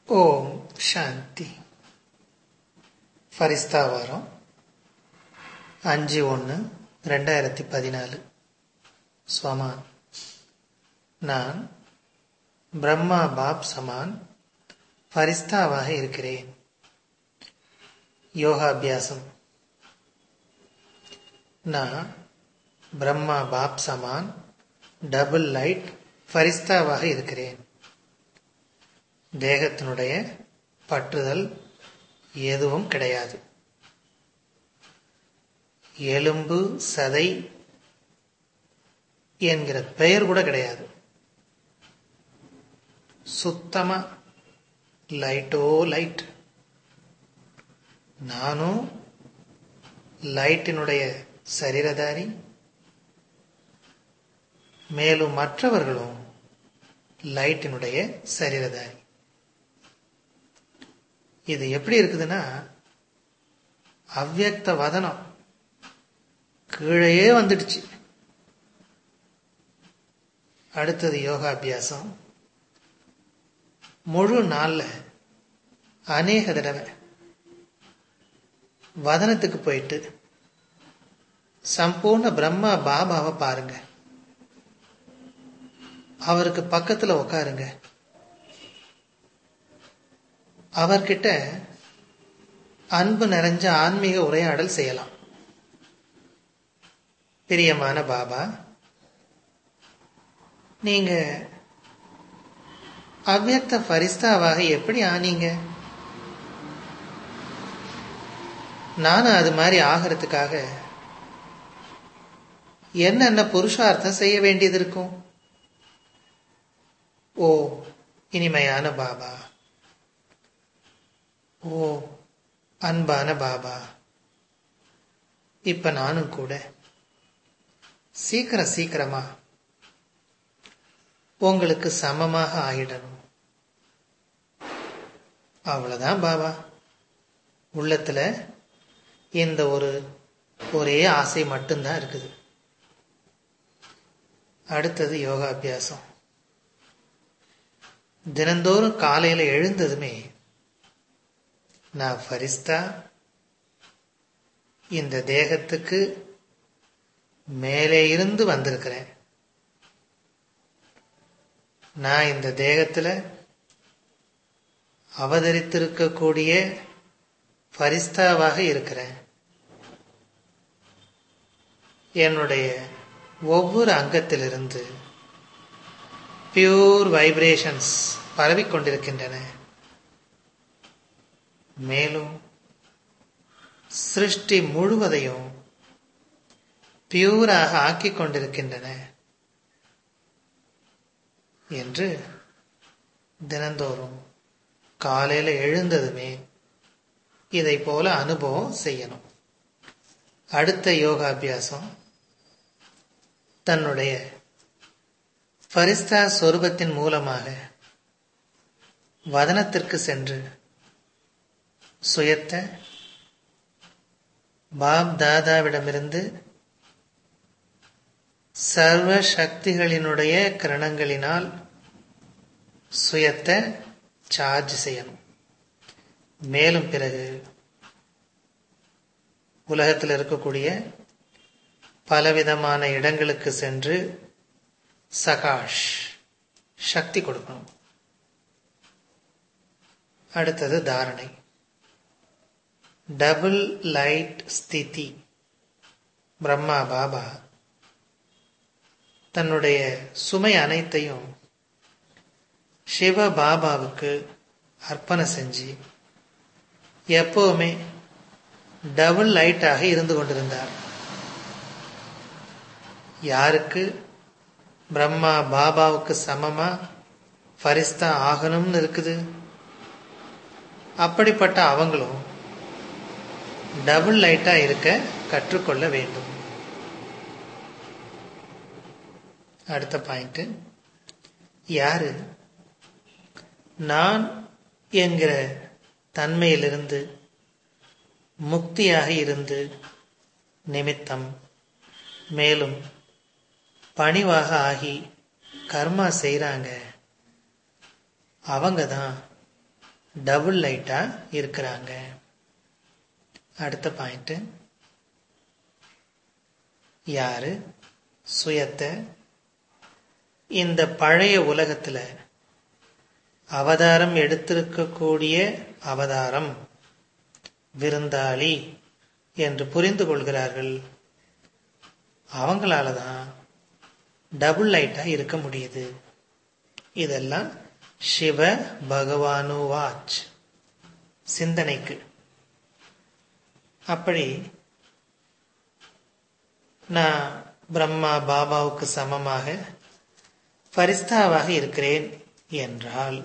ஓம் சாந்தி ஃபரிஸ்தா வாரம் அஞ்சு ஒன்று ரெண்டாயிரத்தி பதினாலு ஸ்வமான் நான் பிரம்மா பாப் சமான் ஃபரிஸ்தாவாக இருக்கிறேன் யோகாபியாசம் நான் பிரம்மா பாப் சமான் டபுள் லைட் ஃபரிஸ்தாவாக இருக்கிறேன் தேகத்தினுடைய பற்றுதல் எதுவும் கிடையாது எலும்பு சதை என்கிற பெயர் கூட கிடையாது சுத்தமா லைட்டோ லைட் நானும் லைட்டினுடைய சரீரதாரி மேலும் மற்றவர்களும் லைட்டினுடைய சரீரதாரி இது எப்படி இருக்குதுன்னா அவ்வக்த வதனம் கீழே வந்துடுச்சு அடுத்தது யோகாபியாசம் முழு நாள்ல அநேக தடவை வதனத்துக்கு போயிட்டு சம்பூர்ண பிரம்மா பாபாவை பாருங்க அவருக்கு பக்கத்துல உட்காருங்க அவர்கிட்ட அன்பு நிறைஞ்ச ஆன்மீக உரையாடல் செய்யலாம் பிரியமான பாபா நீங்க அவ்வக்த ஃபரிஸ்தாவாக எப்படி ஆனீங்க நானும் அது மாதிரி ஆகிறதுக்காக என்னென்ன புருஷார்த்தம் செய்ய வேண்டியது இருக்கும் ஓ இனிமையான பாபா ஓ அன்பான பாபா இப்ப நானும் கூட சீக்கிரம் சீக்கிரமா உங்களுக்கு சமமாக ஆயிடணும் அவ்வளவுதான் பாபா உள்ளத்துல இந்த ஒரு ஒரே ஆசை மட்டும்தான் இருக்குது அடுத்தது யோகாபியாசம் தினந்தோறும் காலையில எழுந்ததுமே நான் ஃபரிஸ்தா இந்த தேகத்துக்கு மேலே இருந்து வந்திருக்கிறேன் நான் இந்த தேகத்துல அவதரித்திருக்கக்கூடிய ஃபரிஸ்தாவாக இருக்கிறேன் என்னுடைய ஒவ்வொரு அங்கத்திலிருந்து பியூர் வைப்ரேஷன்ஸ் பரவிக்கொண்டிருக்கின்றன மேலும் சிருஷ்டி முழுவதையும் பியூராக ஆக்கிக் கொண்டிருக்கின்றன என்று தினந்தோறும் காலையில எழுந்ததுமே இதை போல அனுபவம் செய்யணும் அடுத்த யோகாபியாசம் தன்னுடைய பரிஸ்தா சொரூபத்தின் மூலமாக வதனத்திற்கு சென்று சுயத்தை பாப் தாதாவிடமிருந்து சர்வ சக்திகளினுடைய கிரணங்களினால் சுயத்தை சார்ஜ் செய்யணும் மேலும் பிறகு உலகத்தில் இருக்கக்கூடிய பலவிதமான இடங்களுக்கு சென்று சகாஷ் சக்தி கொடுக்கணும் அடுத்தது தாரணை டபுள் லைட் ஸ்திதி பிரம்மா பாபா தன்னுடைய சுமை அனைத்தையும் சிவ பாபாவுக்கு அர்ப்பணம் செஞ்சு எப்பவுமே டபுள் லைட்டாக இருந்து கொண்டிருந்தார் யாருக்கு பிரம்மா பாபாவுக்கு சமமா ஃபரிஸ்தா ஆகணும்னு இருக்குது அப்படிப்பட்ட அவங்களும் டபுள் லைட்டா இருக்க கற்றுக்கொள்ள வேண்டும் அடுத்த பாயிண்ட் யாரு நான் என்கிற தன்மையிலிருந்து முக்தியாக இருந்து நிமித்தம் மேலும் பணிவாக ஆகி கர்மா செய்கிறாங்க அவங்க தான் டபுள் லைட்டா இருக்கிறாங்க அடுத்த பாயிண்ட் யாரு சுயத்தை இந்த பழைய உலகத்துல அவதாரம் எடுத்திருக்கக்கூடிய அவதாரம் விருந்தாளி என்று புரிந்து கொள்கிறார்கள் அவங்களால தான் டபுள் லைட்டா இருக்க முடியுது இதெல்லாம் சிவ பகவானு வாச் சிந்தனைக்கு அப்படி நான் பிரம்மா பாபாவுக்கு சமமாக பரிஸ்தாவாக இருக்கிறேன் என்றால்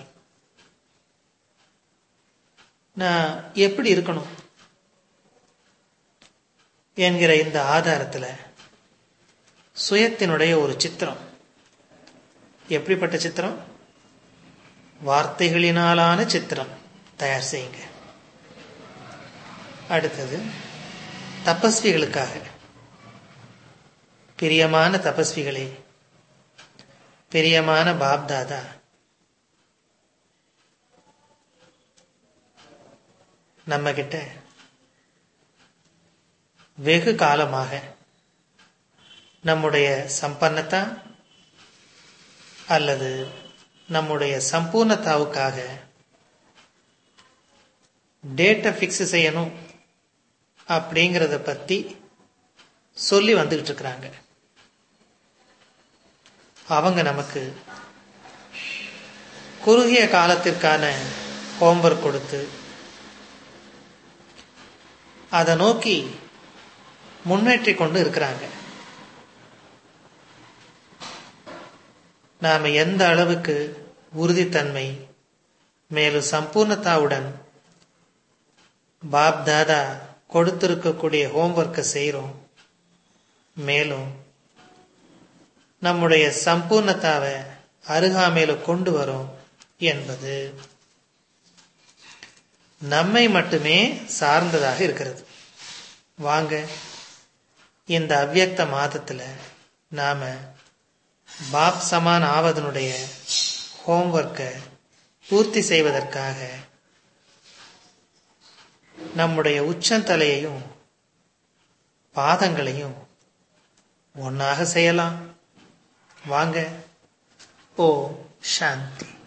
நான் எப்படி இருக்கணும் என்கிற இந்த ஆதாரத்தில் சுயத்தினுடைய ஒரு சித்திரம் எப்படிப்பட்ட சித்திரம் வார்த்தைகளினாலான சித்திரம் தயார் செய்யுங்க அடுத்தது தபஸ்விகளுக்காக பிரியமான தபஸ்விகளே பிரியமான பாப்தாதா நம்ம கிட்ட வெகு காலமாக நம்முடைய சம்பன்னத்தா அல்லது நம்முடைய சம்பூர்ணத்தாவுக்காக டேட்டை ஃபிக்ஸ் செய்யணும் அப்படிங்கிறத பற்றி சொல்லி வந்துகிட்டு இருக்கிறாங்க அவங்க நமக்கு குறுகிய காலத்திற்கான ஹோம்ஒர்க் கொடுத்து அதை நோக்கி முன்னேற்றி கொண்டு இருக்கிறாங்க நாம் எந்த அளவுக்கு உறுதித்தன்மை மேலும் சம்பூர்ணத்தாவுடன் பாப் தாதா கொடுத்திருக்கக்கூடிய ஹோம்ஒர்க்கை செய்கிறோம் மேலும் நம்முடைய சம்பூர்ணத்தாவை அருகாமையில கொண்டு வரும் என்பது நம்மை மட்டுமே சார்ந்ததாக இருக்கிறது வாங்க இந்த அவ்வியக்த மாதத்துல நாம பாப் சமான் ஆவதனுடைய ஹோம்ஒர்க்கை பூர்த்தி செய்வதற்காக நம்முடைய உச்சந்தலையையும் பாதங்களையும் ஒன்னாக செய்யலாம் வாங்க ஓ சாந்தி